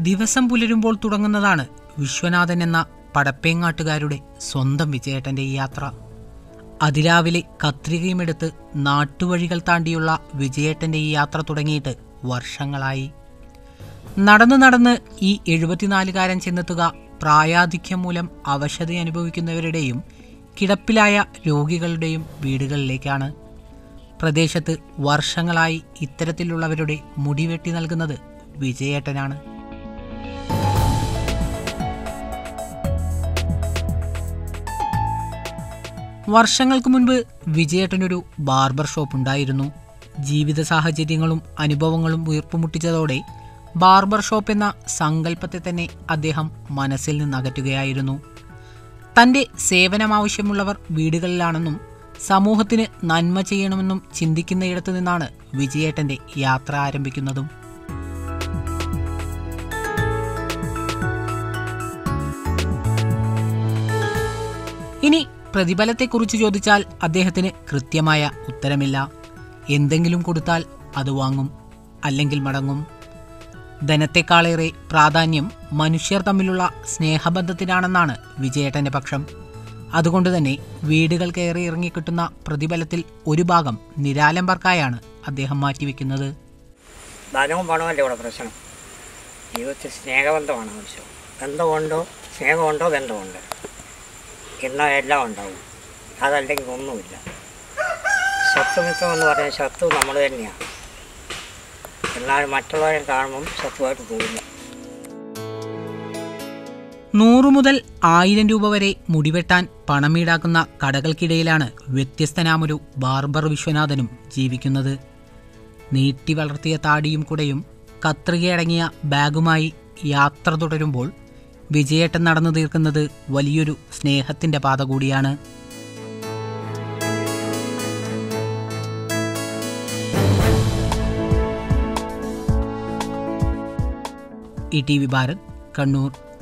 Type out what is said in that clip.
ദിവസം പുലരുമ്പോൾ തുടങ്ങുന്നതാണ് വിശ്വനാഥൻ എന്ന പടപ്പേങ്ങാട്ടുകാരുടെ സ്വന്തം വിജയേട്ടൻ്റെ ഈ യാത്ര അതിരാവിലെ കത്രികയുമെടുത്ത് നാട്ടുവഴികൾ താണ്ടിയുള്ള വിജയേട്ടൻ്റെ ഈ യാത്ര തുടങ്ങിയിട്ട് വർഷങ്ങളായി നടന്നു നടന്ന് ഈ എഴുപത്തിനാലുകാരൻ ചെന്നെത്തുക പ്രായാധിക്യം മൂലം അവശത അനുഭവിക്കുന്നവരുടെയും കിടപ്പിലായ രോഗികളുടെയും വീടുകളിലേക്കാണ് പ്രദേശത്ത് വർഷങ്ങളായി ഇത്തരത്തിലുള്ളവരുടെ മുടിവെട്ടി നൽകുന്നത് വിജയേട്ടനാണ് വർഷങ്ങൾക്ക് മുൻപ് വിജയേട്ടനൊരു ബാർബർ ഷോപ്പ് ഉണ്ടായിരുന്നു ജീവിത സാഹചര്യങ്ങളും അനുഭവങ്ങളും വീർപ്പുമുട്ടിച്ചതോടെ ബാർബർ ഷോപ്പ് എന്ന സങ്കല്പത്തെ തന്നെ അദ്ദേഹം മനസ്സിൽ നിന്ന് അകറ്റുകയായിരുന്നു തൻ്റെ സേവനമാവശ്യമുള്ളവർ വീടുകളിലാണെന്നും സമൂഹത്തിന് നന്മ ചെയ്യണമെന്നും ചിന്തിക്കുന്നയിടത്തു നിന്നാണ് വിജയേട്ടൻ്റെ യാത്ര ആരംഭിക്കുന്നതും ഇനി പ്രതിഫലത്തെക്കുറിച്ച് ചോദിച്ചാൽ അദ്ദേഹത്തിന് കൃത്യമായ ഉത്തരമില്ല എന്തെങ്കിലും കൊടുത്താൽ അത് വാങ്ങും അല്ലെങ്കിൽ മടങ്ങും ധനത്തെക്കാളേറെ പ്രാധാന്യം മനുഷ്യർ തമ്മിലുള്ള സ്നേഹബന്ധത്തിനാണെന്നാണ് വിജയേട്ടൻ്റെ പക്ഷം അതുകൊണ്ട് തന്നെ വീടുകൾ കയറി ഇറങ്ങിക്കിട്ടുന്ന പ്രതിഫലത്തിൽ ഒരു ഭാഗം നിരാലംബർക്കായാണ് അദ്ദേഹം മാറ്റിവെക്കുന്നത് ധനവും പണമല്ല ഇവിടെ പ്രശ്നം ജീവിതത്തിൽ സ്നേഹബന്ധമാണ് ആവശ്യം ബന്ധമുണ്ടോ സ്നേഹമുണ്ടോ ബന്ധമുണ്ട് എന്നാൽ എല്ലാം ഉണ്ടാവും അതല്ലെങ്കിൽ ഒന്നുമില്ല ശത്രുമിത്രം എന്ന് പറഞ്ഞാൽ ശത്രു നമ്മൾ തന്നെയാണ് എന്നാൽ മറ്റുള്ളവരെ കാണുമ്പം ശത്രുവായിട്ട് തോന്നുന്നു നൂറു മുതൽ ആയിരം രൂപ വരെ മുടിവെട്ടാൻ പണമീടാക്കുന്ന കടകൾക്കിടയിലാണ് വ്യത്യസ്തനാമൊരു ബാർബർ വിശ്വനാഥനും ജീവിക്കുന്നത് നീട്ടി വളർത്തിയ താടിയും കുടയും കത്രികയടങ്ങിയ ബാഗുമായി യാത്ര തുടരുമ്പോൾ വിജയേട്ടൻ നടന്നു തീർക്കുന്നത് വലിയൊരു സ്നേഹത്തിൻ്റെ പാത കൂടിയാണ് E T V Bharat Kannur